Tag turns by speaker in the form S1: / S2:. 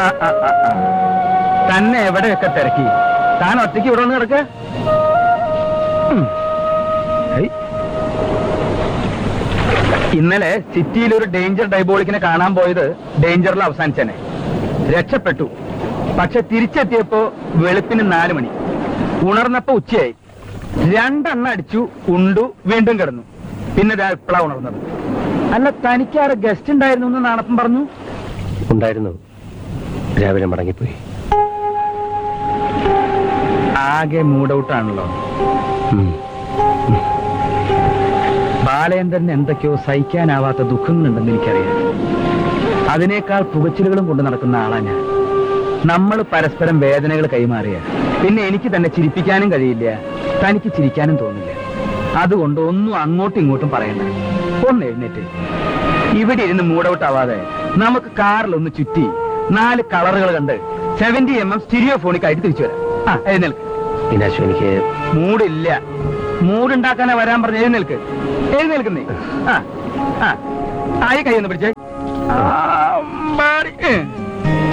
S1: ആ, ആ, ആ, ആ. തന്നെ എവിടെയൊക്കെ തിരക്കി താൻ ഒറ്റയ്ക്ക് ഇവിടെ ഒന്ന് കിടക്ക ഇന്നലെ സിറ്റിയിൽ ഒരു ഡേഞ്ചർ ഡൈബോളിക്കിനെ കാണാൻ പോയത് ഡേഞ്ചറിൽ അവസാനിച്ചനെ രക്ഷപ്പെട്ടു പക്ഷെ തിരിച്ചെത്തിയപ്പോ വെളുപ്പിന് നാല് മണി ഉണർന്നപ്പോ ഉച്ചയായി രണ്ടെണ്ണ അടിച്ചു ഉണ്ടു വീണ്ടും കിടന്നു പിന്നെ ദാ ഇപ്പളാ ഉണർന്നത് അല്ല തനിക്കാറ് ഗസ്റ്റ് ഉണ്ടായിരുന്നു എന്ന് നാണപ്പം പറഞ്ഞു
S2: ഉണ്ടായിരുന്നു രാവിലെ മടങ്ങിപ്പോയി
S1: ആകെ മൂഡൌട്ടാണല്ലോ
S2: ഉം.
S1: ബാലേന്ദ്രന് എന്തൊക്കെയോ സഹിക്കാനാവാത്ത ദുഃഖങ്ങളുണ്ടെന്ന് എനിക്കറിയാം അതിനേക്കാൾ പുകച്ചിലുകളും കൊണ്ട് നടക്കുന്ന ആളാ ഞാൻ നമ്മൾ പരസ്പരം വേദനകൾ കൈമാറിയ പിന്നെ എനിക്ക് തന്നെ ചിരിപ്പിക്കാനും കഴിയില്ല തനിക്ക് ചിരിക്കാനും തോന്നില്ല അതുകൊണ്ട് ഒന്നും അങ്ങോട്ടും ഇങ്ങോട്ടും പറയണ്ട ഒന്ന് എഴുന്നേറ്റ് ഇവിടെ ഇരുന്ന് മൂഡൌട്ട് ആവാതെ നമുക്ക് കാറിൽ ഒന്ന് ചുറ്റി നാല് കളറുകൾ കണ്ട് സെവന്റി എം എം സ്റ്റീരിയോ ഫോണിക്കായിട്ട് തിരിച്ചു വരാം ആ എഴുന്നേൽക്ക്
S2: മീനാക്ഷി എനിക്ക്
S1: മൂടില്ല മൂടുണ്ടാക്കാനാ വരാൻ പറഞ്ഞ എഴുന്നേൽക്ക് എഴുന്നേൽക്കുന്നേ ആ ആ ആയി കൈ ഒന്ന് പിടിച്ചേ ആ, മാറി. ഏ.